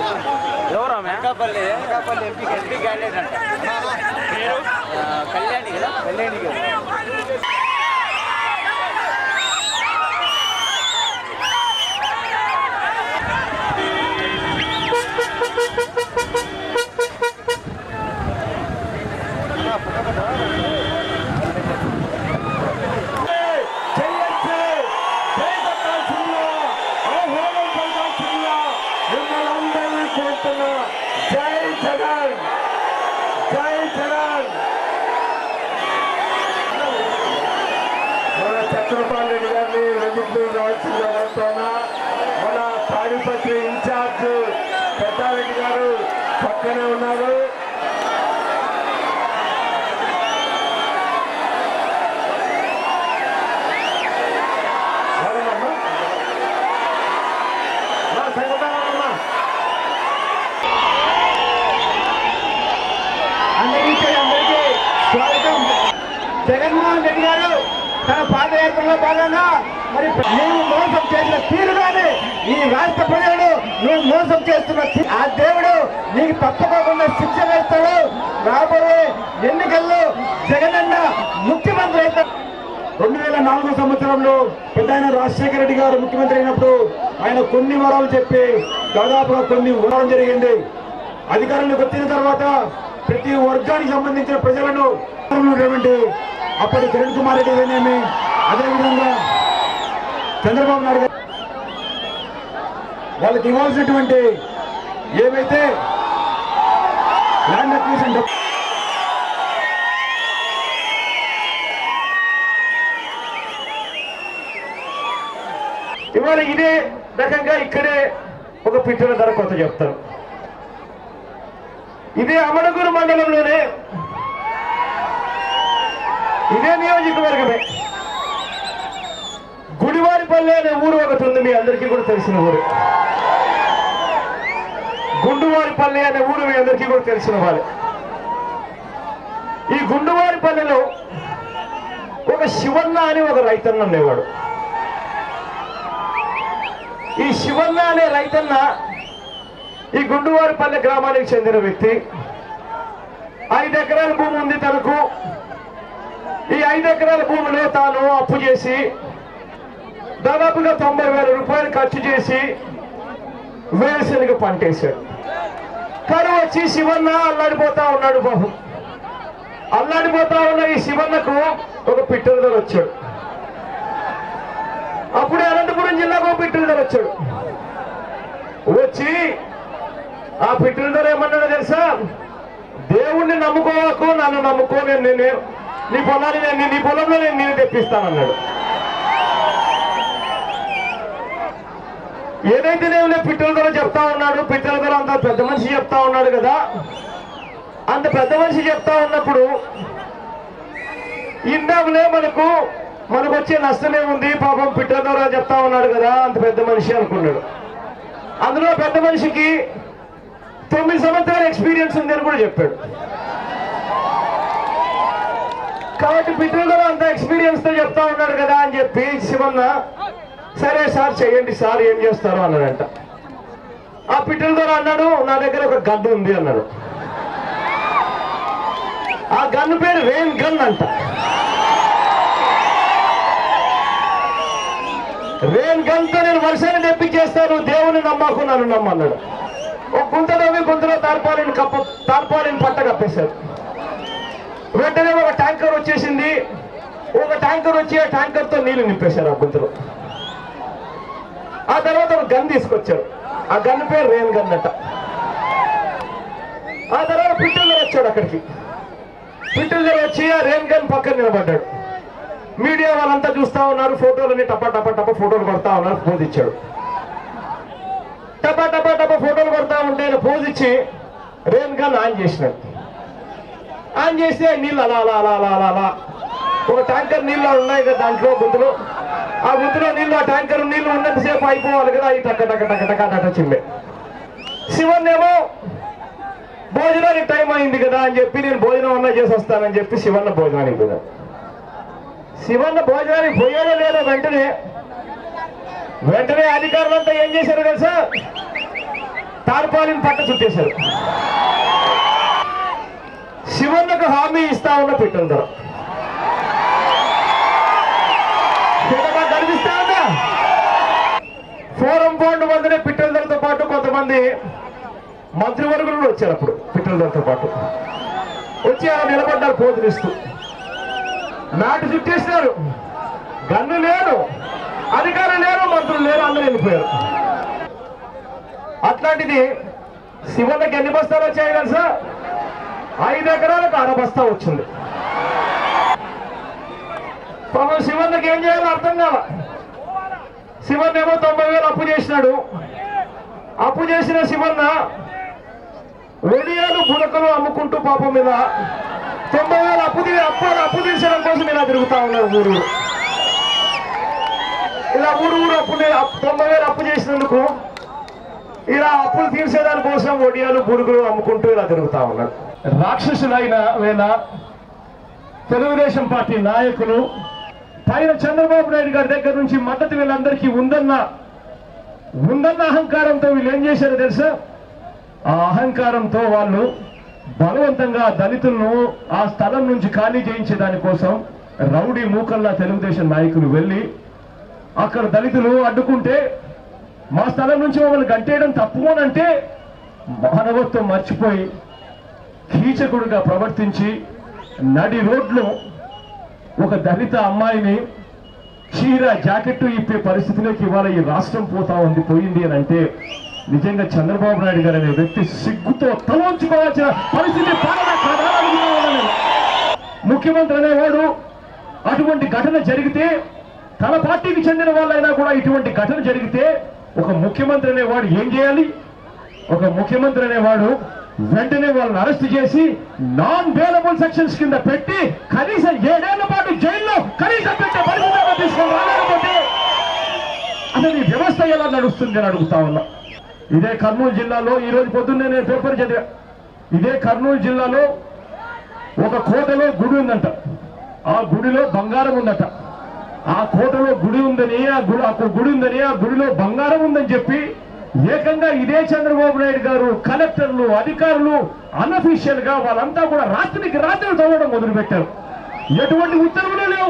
ఎవరు ఆమె Anakapalli Anakapalli MP MP candidate అంట ఆ, కళ్యాణి కదా కళ్యాణి కదా చెయ్యొచ్చు చేపట్టాల్సిందిగా ఆహ్వానం పలకాల్సిందిగా మిమ్మల్ని అందరినీ కోరుతున్నా జై జగన్ జై జగన్ మన చక్రపాల్ రెడ్డి గారిని రెండింటినీ రావాల్సిందిగా కోరుతున్నా మన తాడిపత్రి ఇన్ఛార్జ్ పెద్దారెడ్డి గారు పక్కనే ఉన్నారు ఎవరమ్మా? మా సంగతారమ్మా. అందరికీ అందరికీ స్వాగతం జగన్మోహన్ రెడ్డి గారు తన పాదయాత్రలో భాగంగా మరి నువ్వు మోసం చేసిన తీరుగానే ఈ రాష్ట్ర ప్రజలు నువ్వు మోసం చేస్తున్న తీ- ఆ దేవుడు నీకు తప్పకోకుండా శిక్ష వేస్తాడు రాబోయే ఎన్నికల్లో జగనన్న ముఖ్యమంత్రి అవుతాడు రెండు వేల నాలుగో సంవత్సరంలో పెద్ద ఆయన రాజశేఖర రెడ్డి గారు ముఖ్యమంత్రి అయినప్పుడు ఆయన కొన్ని వరాలు చెప్పి దాదాపుగా కొన్ని ఇవ్వడం జరిగింది అధికారంలోకి వచ్చిన తర్వాత ప్రతి వర్గానికి సంబంధించిన ప్రజలను ఉన్నటువంటి అప్పటి కిరణ్ కుమార్ రెడ్డి గారినేమి అదేవిధంగా చంద్రబాబు నాయుడు గారు వాళ్ళకి ఇవ్వాల్సినటువంటి ఏవైతే ల్యాండ్ అక్విజిషన్ డబ్బు ఇవాళ ఇదే రకంగా ఇక్కడే ఒక పిట్టల ధర కొత్త చెప్తారు ఇదే అమడగూరు మండలంలోనే ఇదే నియోజకవర్గమే గుడివారిపల్లి అనే ఊరు ఒకటి ఉంది మీ అందరికీ కూడా తెలిసిన ఊరు గుండువారిపల్లి అనే ఊరు మీ అందరికీ కూడా తెలిసిన వాళ్ళే ఈ గుండువారిపల్లిలో ఒక శివన్న అని ఒక రైతన్న ఉండేవాడు ఈ శివన్న అనే రైతన్న ఈ గుండువారిపల్లె గ్రామానికి చెందిన వ్యక్తి ఐదు ఎకరాల భూమి ఉంది తనకు ఈ ఐదు ఎకరాల భూమిలో తాను అప్పు చేసి దాదాపుగా తొంభై వేల రూపాయలు ఖర్చు చేసి వేరుశనగ పంట వేశాడు కరువు వచ్చి శివన్న అల్లాడిపోతా ఉన్నాడు బాబు అల్లాడిపోతా ఉన్న ఈ శివన్నకు ఒక పిట్టలతో వచ్చాడు అప్పుడే అనంతపురం జిల్లాకు ఒక పిట్టలతో వచ్చాడు వచ్చి ఆ పిట్టలతో ఏమన్నాడో తెలుసా దేవుణ్ణి నమ్ముకోవాకు నన్ను నమ్ముకో నేను నేను నీ పొలాన్ని నేను నీ పొలంలో నేను నేను తెప్పిస్తానన్నాడు ఏదైతే నేను పిట్టల ధర చెప్తా ఉన్నాడు పిట్టల ధర అంత పెద్ద మనిషి చెప్తా ఉన్నాడు కదా అంత పెద్ద మనిషి చెప్తా ఉన్నప్పుడు ఇందాకలే మనకు మనకు వచ్చే నష్టమే ఉంది పాపం పిట్టల ధర చెప్తా ఉన్నాడు కదా అంత పెద్ద మనిషి అనుకున్నాడు అందులో పెద్ద మనిషికి తొమ్మిది సంవత్సరాల ఎక్స్పీరియన్స్ ఉంది అని కూడా చెప్పాడు కాబట్టి పితృలు కూడా అంత ఎక్స్పీరియన్స్ తో చెప్తా ఉన్నాడు కదా అని చెప్పి శివన్న సరే సార్ చెయ్యండి సార్ ఏం చేస్తారు అన్నాడంట ఆ పిట్టల ద్వారా అన్నాడు నా దగ్గర ఒక గన్ ఉంది అన్నాడు ఆ గన్ పేరు రెయిన్ గన్ అంట రెయిన్ గన్ తో నేను వర్షాన్ని తెప్పించేస్తాను దేవుని నమ్మకు నన్ను నమ్మన్నాడు ఒక గుంత తవ్వి గుంతలో తార్పాలిని కప్ప తార్పాలిని పట్ట కప్పేశారు వెంటనే ఒక ట్యాంకర్ వచ్చేసింది ఒక ట్యాంకర్ వచ్చి ఆ ట్యాంకర్ తో నీళ్లు నింపేశారు ఆ గుంతలో ఆ తర్వాత ఒక గన్ తీసుకొచ్చారు ఆ గన్ పేరు రేన్ గన్ అట ఆ తర్వాత పిట్టలు వచ్చాడు అక్కడికి పిట్టలు వచ్చి ఆ రేన్ గన్ పక్కన నిలబడ్డాడు మీడియా వాళ్ళంతా చూస్తా ఉన్నారు ఫోటోలని టపా టపా టపా ఫోటోలు కొడతా ఉన్నారు పోజ్ ఇచ్చాడు టపా టపా టపా ఫోటోలు కొడతా ఉంటే ఆయన పోజ్ ఇచ్చి రేన్ గన్ ఆన్ చేసినాడు ఆన్ చేస్తే నీళ్ళు అలా అలా అలా అలా అలా అలా ఒక ట్యాంకర్ నీళ్ళు ఉన్నాయి కదా దాంట్లో గుంతులో ఆ గుంతులో నీళ్ళు ఆ ట్యాంకర్ నీళ్ళు ఉన్నంతసేపు అయిపోవాలి కదా అవి టక్క టక్క టక్క టక్క టక్క చిమ్మే శివన్ ఏమో భోజనానికి టైం అయింది కదా అని చెప్పి నేను భోజనం అన్నా చేసి వస్తానని చెప్పి శివన్న భోజనానికి పోయాను శివన్న భోజనానికి పోయాడో లేదో వెంటనే వెంటనే అధికారులంతా ఏం చేశారు తెలుసా తార్పాలిన్ పట్ట చుట్టేశారు శివన్నకు హామీ ఇస్తా ఉన్న పెట్టిందరు కనిపిస్తా ఉందా ఫోరం బోర్డు మందిని పిట్టలతో పాటు కొంతమంది మంత్రివర్గులు కూడా వచ్చారు అప్పుడు పిట్టలతో పాటు వచ్చి అలా నిలబడ్డారు పోతునిస్తూ నాటు చుట్టేసినారు గన్ను లేరు అధికారులు లేరు మంత్రులు లేరు అందరూ వెళ్ళిపోయారు అట్లాంటిది శివన్నకి ఎన్ని బస్తాలు వచ్చాయి తెలుసా ఐదు ఎకరాలకు అర బస్తా వచ్చింది పాపం శివన్నకి ఏం చేయాలో అర్థం కాల శివన్ ఏమో తొంభై వేలు అప్పు చేసినాడు అప్పు చేసిన శివన్న ఒడియాలు బుడకలు అమ్ముకుంటూ పాపం మీద తొంభై వేలు అప్పు తీ- అప్పు అప్పు తీర్చడం కోసం ఇలా తిరుగుతా ఉన్నారు ఊరు ఊరు. ఇలా ఊరు ఊరు అప్పు తీ- అప్పు- తొంభై వేలు అప్పు చేసినందుకు ఇలా అప్పులు తీర్చేదాని కోసం ఒడియాలు బుడుగులు అమ్ముకుంటూ ఇలా తిరుగుతా ఉన్నారు రాక్షసులైన వేళ తెలుగుదేశం పార్టీ నాయకులు పైన చంద్రబాబు నాయుడు గారి దగ్గర నుంచి మద్దతు వీళ్ళందరికీ ఉందన్న ఉందన్న అహంకారంతో వీళ్ళు ఏం చేశారో తెలుసా ఆ అహంకారంతో వాళ్ళు బలవంతంగా దళితులను ఆ స్థలం నుంచి ఖాళీ చేయించే దానికోసం రౌడీ మూకల్లా తెలుగుదేశం నాయకులు వెళ్ళి అక్కడ దళితులు అడ్డుకుంటే మా స్థలం నుంచి మమ్మల్ని గంటేయడం తప్పు అని అంటే మానవత్వం మర్చిపోయి కీచకుడుగా ప్రవర్తించి నడి రోడ్లు ఒక దళిత అమ్మాయిని చీర జాకెట్ ఇప్పే పరిస్థితిలోకి ఇవాళ ఈ రాష్ట్రం పోతా ఉంది పోయింది అని అంటే నిజంగా చంద్రబాబు నాయుడు గారు అనే వ్యక్తి సిగ్గుతో తలంచుకోవాల్సిన పరిస్థితి పాలన కాదా అని అడుగుతా ఉన్నాను నేను. ముఖ్యమంత్రి అనేవాడు అటువంటి ఘటన జరిగితే తన పార్టీకి చెందిన వాళ్ళైనా కూడా ఇటువంటి ఘటన జరిగితే ఒక ముఖ్యమంత్రి అనేవాడు ఏం చేయాలి ఒక ముఖ్యమంత్రి అనేవాడు వెంటనే వాళ్ళని అరెస్ట్ చేసి నాన్ బెయిలబుల్ సెక్షన్స్ కింద పెట్టి కనీసం ఏడేళ్ల పాటు జైల్లో కనీసం పెట్టే పరిస్థితి తీసుకొని రాలేకపోతే అసలు ఈ వ్యవస్థ ఎలా నడుస్తుంది అని అడుగుతా ఉన్నా ఇదే కర్నూలు జిల్లాలో ఈ రోజు పొద్దున్నే నేను పేపర్ చదివా ఇదే కర్నూలు జిల్లాలో ఒక కోటలో గుడి ఉందంట ఆ గుడిలో బంగారం ఉందట ఆ కోటలో గుడి ఉందని ఆ గుడి ఆ గుడి ఉందని ఆ గుడిలో బంగారం ఉందని చెప్పి ఏకంగా ఇదే చంద్రబాబు నాయుడు గారు కలెక్టర్లు అధికారులు అన్అఫీషియల్ గా వాళ్ళంతా కూడా రాత్రికి రాత్రి చదవడం మొదలుపెట్టారు ఎటువంటి ఉత్తర్వులు లేవు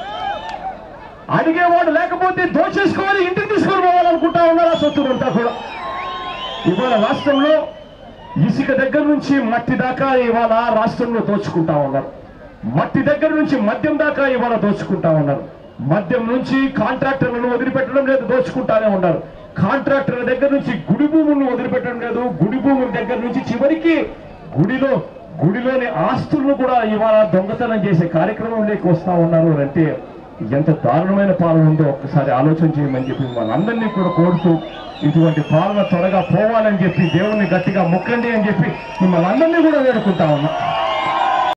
అడిగేవాడు లేకపోతే దోచేసుకోవాలి ఇంటికి తీసుకొని పోవాలనుకుంటా ఉన్నారు ఆ సొత్తులంతా కూడా ఇవాళ రాష్ట్రంలో ఇసుక దగ్గర నుంచి మట్టి దాకా ఇవాళ రాష్ట్రంలో దోచుకుంటా ఉన్నారు మట్టి దగ్గర నుంచి మద్యం దాకా ఇవాళ దోచుకుంటా ఉన్నారు మద్యం నుంచి కాంట్రాక్టర్లను వదిలిపెట్టడం లేదు దోచుకుంటానే ఉన్నారు కాంట్రాక్టర్ల దగ్గర నుంచి గుడి భూములను వదిలిపెట్టడం లేదు గుడి భూముల దగ్గర నుంచి చివరికి గుడిలో గుడిలోని ఆస్తులను కూడా ఇవాళ దొంగతనం చేసే కార్యక్రమంలోకి వస్తా ఉన్నారు అని అంటే ఎంత దారుణమైన పాలన ఉందో ఒక్కసారి ఆలోచన చేయమని చెప్పి మనందరినీ కూడా కోరుతూ ఇటువంటి పాలన త్వరగా పోవాలని చెప్పి దేవుణ్ణి గట్టిగా మొక్కండి అని చెప్పి మిమ్మల్ని అందరినీ కూడా వేడుకుంటా ఉన్నా